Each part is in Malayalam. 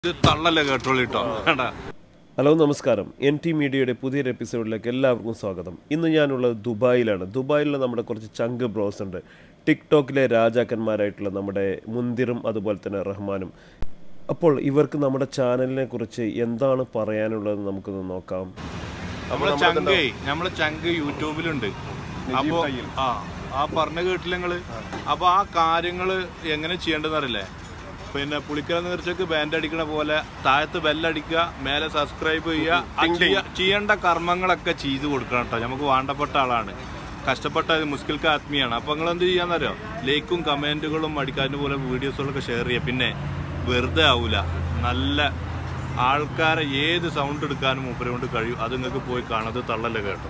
ഇത് തള്ളല്ലേ കേട്ടോളൂ കേട്ടോ വേണ്ട ഹലോ നമസ്കാരം എൻ ടി മീഡിയയുടെ പുതിയൊരു എപ്പിസോഡിലേക്ക് എല്ലാവർക്കും സ്വാഗതം ഇന്ന് ഞാനുള്ളത് ദുബായിലാണ് ദുബായിൽ നമ്മുടെ കുറച്ച് ചങ്ക് ബ്രോസ് ഉണ്ട് ടിക്ടോക്കിലെ രാജാക്കന്മാരായിട്ടുള്ള നമ്മുടെ മുന്തിറും അതുപോലെ തന്നെ റഹ്മാനും അപ്പോൾ ഇവർക്ക് നമ്മുടെ ചാനലിനെ കുറിച്ച് എന്താണ് പറയാനുള്ളത് നമുക്കൊന്ന് നോക്കാം നമ്മളെ ചങ്കേ നമ്മളെ ചങ്ക് യൂട്യൂബിലുണ്ട് അപ്പൊ ആ ആ പറഞ്ഞ കേട്ടില്ല നിങ്ങള് അപ്പൊ ആ കാര്യങ്ങള് എങ്ങനെ ചെയ്യേണ്ടതെന്ന് അറിയില്ലേ പിന്നെ പുളിക്കര നേർച്ചക്ക് ബാൻഡ് അടിക്കണ പോലെ താഴത്ത് ബെല്ലടിക്കുക മേലെ സബ്സ്ക്രൈബ് ചെയ്യുക ആ ചെയ്യ- ചെയ്യേണ്ട കർമ്മങ്ങളൊക്കെ ചെയ്തു കൊടുക്കണം കേട്ടോ നമുക്ക് വേണ്ടപ്പെട്ട ആളാണ് കഷ്ടപ്പെട്ട മുസ്കിൽക്ക് ആത്മീയാണ് അപ്പൊ നിങ്ങൾ എന്ത് ചെയ്യാന്നറിയോ ലൈക്കും കമന്റുകളും അടിക്കാനും പോലെ വീഡിയോസുകളൊക്കെ ഷെയർ ചെയ്യുക പിന്നെ വെറുതെ ആവൂല നല്ല ആൾക്കാരെ ഏത് സൗണ്ട് എടുക്കാനും മൂപ്പരെ കൊണ്ട് കഴിയും അത് നിങ്ങൾക്ക് പോയി കാണാതെ തള്ളല്ലേ കേട്ടോ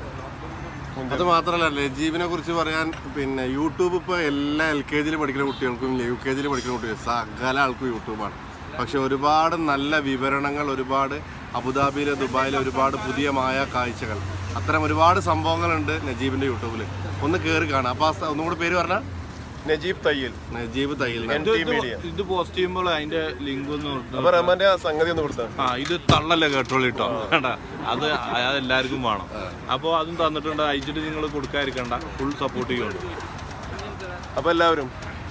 അത് മാത്രമല്ല ലജീബിനെ കുറിച്ച് പറയാൻ പിന്നെ യൂട്യൂബ് ഇപ്പോൾ എല്ലാ എൽ കെ ജിയിൽ പഠിക്കുന്ന കുട്ടികൾക്കും യു കെ ജിയിൽ പഠിക്കുന്ന കുട്ടികൾക്കും സകല ആൾക്കും യൂട്യൂബാണ് പക്ഷെ ഒരുപാട് നല്ല വിവരണങ്ങൾ ഒരുപാട് അബുദാബിയിലെ ദുബായിലെ ഒരുപാട് പുതിയ മായ കാഴ്ചകൾ അത്തരം ഒരുപാട് സംഭവങ്ങളുണ്ട് നജീബിന്റെ യൂട്യൂബിൽ ഒന്ന് കയറി കാണാം അപ്പോൾ ആ സ്ഥ- ഒന്നും കൂടി പേര് പറഞ്ഞാൽ നജീബ് തയ്യൽ നജീബ് തയ്യൽ ഇത് ഇത് ഇത് പോസ്റ്റ് ചെയ്യുമ്പോൾ അതിന്റെ ലിങ്ക് ഒന്ന് കൊടുത്ത് അപ്പൊ റഹ്മാന്റെ ആ സംഗതി ഒന്ന് കൊടുത്താ ആ ഇത് തള്ളല്ലേ കേട്ടോളൂ കേട്ടോ വേണ്ട അത് അത് എല്ലാവർക്കും വേണം അപ്പോൾ അതും തന്നിട്ടുണ്ട് അയച്ചിട്ട് നിങ്ങൾ കൊടുക്കാതിരിക്കണ്ട ഫുൾ സപ്പോർട്ട് ചെയ്യുന്നുണ്ട് അപ്പൊ എല്ലാവരും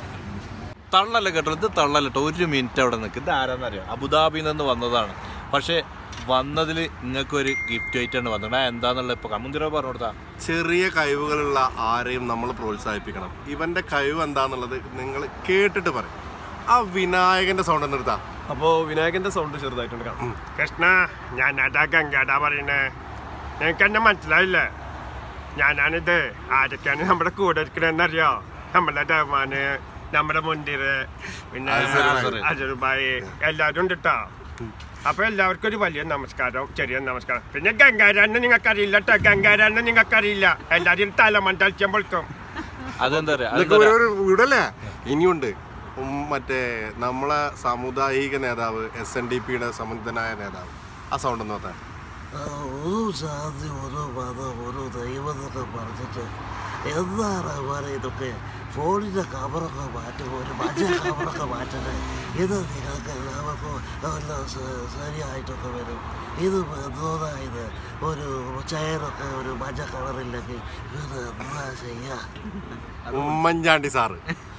തള്ളല്ല കേട്ടോ ഇത് തള്ളല്ല കേട്ടോ ഒരു മിനിറ്റ് അവിടെ നിൽക്ക് ഇത് ആരാന്നറിയോ അബുദാബിയിൽ നിന്ന് വന്നതാണ് പക്ഷേ വന്നതിൽ നിങ്ങൾക്ക് ഒരു ഗിഫ്റ്റ് ആയിട്ടാണ് വന്നത് ആ എന്താന്നുള്ള ഇപ്പൊ കമുന്തിര പറഞ്ഞു കൊടുത്താ ചെറിയ കഴിവുകളുള്ള ആരെയും നമ്മൾ പ്രോത്സാഹിപ്പിക്കണം ഇവന്റെ കഴിവ് എന്താന്നുള്ളത് നിങ്ങൾ കേട്ടിട്ട് പറയും ആ വിനായകന്റെ സൗണ്ട് നിർത്താം അപ്പോ വിനായകന്റെ സൗണ്ട് ചെറുതായിട്ടുണ്ട് കാണാം കൃഷ്ണ ഞാൻ അതാ ഗംഗാടാ പറയുന്നേ നിനക്ക് എന്നെ മനസ്സിലായില്ലേ ഞാനാണിത് ആരൊക്കെയാണ് നമ്മുടെ കൂടെ ഇരിക്കണെന്നറിയോ നമ്മുടെ റഹ്മാന് നമ്മുടെ മുന്തിര് പിന്നെ അജറുബായി എല്ലാവരും ഉണ്ട് കേട്ടോ അപ്പൊ എല്ലാവർക്കും ഒരു വലിയ നമസ്കാരം ചെറിയ നമസ്കാരം പിന്നെ ഗംഗാരാന്ന് നിങ്ങൾക്ക് അറിയില്ല കേട്ടോ ഗംഗാരാന്ന് നിങ്ങൾക്ക് അറിയില്ല എല്ലാവരും തലമണ്ടൽച്ചം പൊളിക്കും അതെന്താ പറയാ ഇതൊക്കെ ഒരു ഒരു വീടല്ലേ ഇനിയുണ്ട് ഉം, മറ്റേ നമ്മളെ സാമുദായിക നേതാവ് എസ് എൻ ഡി പിയുടെ സമുന്നതനായ നേതാവ് ആ സൗണ്ട് ഒന്ന് നോക്കാൻ ആ, ഒരു ജാതി ഒരു മതം ഒരു ദൈവം എന്നൊക്കെ പറഞ്ഞിട്ട് എന്താണ് അവരെ ഇതൊക്കെ ഫോണിൻ്റെ കവറൊക്കെ മാറ്റും ഒരു മഞ്ഞ കവറൊക്കെ മാറ്റണേ ഇത് നിങ്ങൾക്ക് എല്ലാവർക്കും എല്ലാം സ- ശരിയായിട്ടൊക്കെ വരും ഇത് എന്തോന്നായത് ഒരു ചെയറൊക്കെ ഒരു മഞ്ഞ കളറില്ലെങ്കിൽ ഇത് എന്താ ചെയ്യാ ഉമ്മൻചാണ്ടി സാറ്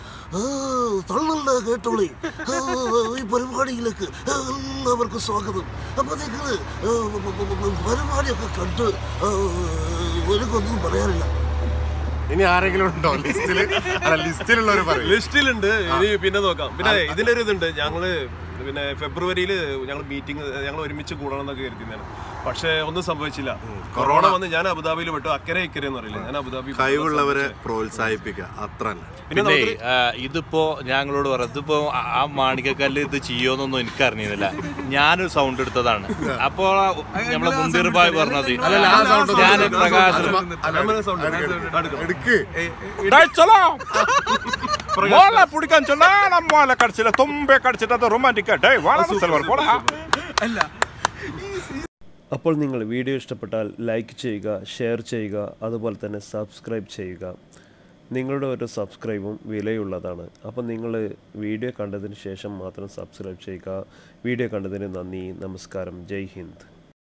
തൊള്ളല്ല കേട്ടോളി ആ, ഈ പരിപാടിയിലേക്ക് എല്ലാവർക്കും സ്വാഗതം അപ്പൊ നിങ്ങൾ പരിപാടിയൊക്കെ കണ്ട് ആ, എനിക്കൊന്നും പറയാനില്ല ഇനി ആരെങ്കിലും ഉണ്ടോ ലിസ്റ്റില് അല്ല ലിസ്റ്റിലുള്ളവർ പറയും ലിസ്റ്റിലുണ്ട് ഇനി പിന്നെ നോക്കാം പിന്നെ ഇതിന്റെ ഒരു ഇതുണ്ട് ഞങ്ങള് പിന്നെ ഫെബ്രുവരിയിൽ ഞങ്ങൾ മീറ്റിംഗ് ഞങ്ങൾ ഒരുമിച്ച് കൂടണം എന്നൊക്കെ കരുതിയാണ് പക്ഷെ ഒന്നും സംഭവിച്ചില്ല കൊറോണ വന്ന് ഞാൻ അബുദാബിയിൽ വിട്ടു അക്കരെ ഇക്കരെ എന്ന് അറിയില്ല ഞാൻ അബുദാബി കഴിവുള്ളവരെ പ്രോത്സാഹിപ്പിക്കുക അത്ര തന്നെ പിന്നെ പിന്നെ നമുക്ക് ആ, ഇതിപ്പോ ഞങ്ങളോട് പറയാം ഇതിപ്പോ ആ- ആ മാണിക്കക്കല്ല് ഇത് ചെയ്യോന്നൊന്നും എനിക്ക് അറിഞ്ഞിരുന്നില്ല ഞാനൊരു സൗണ്ട് എടുത്തതാണ് അപ്പോ നമ്മളെ മുന്തിർ ബായ് പറഞ്ഞത് ഞാൻ പ്രകാശ് അങ്ങനെ sound എടുക്കാം. എടുക്ക് മോളെ പിടിക്കാൻ ചൊല്ലാ മോളെ കടിച്ചില്ല തുമ്പെ കടിച്ചിട്ട് അത് റൊമാൻറ്റിക് ഡേ വളരെ സിൽവർ പോടാ അപ്പോൾ നിങ്ങൾ വീഡിയോ ഇഷ്ടപ്പെട്ടാൽ ലൈക്ക് ചെയ്യുക ഷെയർ ചെയ്യുക അതുപോലെ തന്നെ സബ്സ്ക്രൈബ് ചെയ്യുക നിങ്ങളുടെ ഒരു സബ്സ്ക്രൈബും വിലയുള്ളതാണ് അപ്പോൾ നിങ്ങൾ വീഡിയോ കണ്ടതിന് ശേഷം മാത്രം സബ്സ്ക്രൈബ് ചെയ്യുക വീഡിയോ കണ്ടതിന് നന്ദി നമസ്കാരം ജയ് ഹിന്ദ്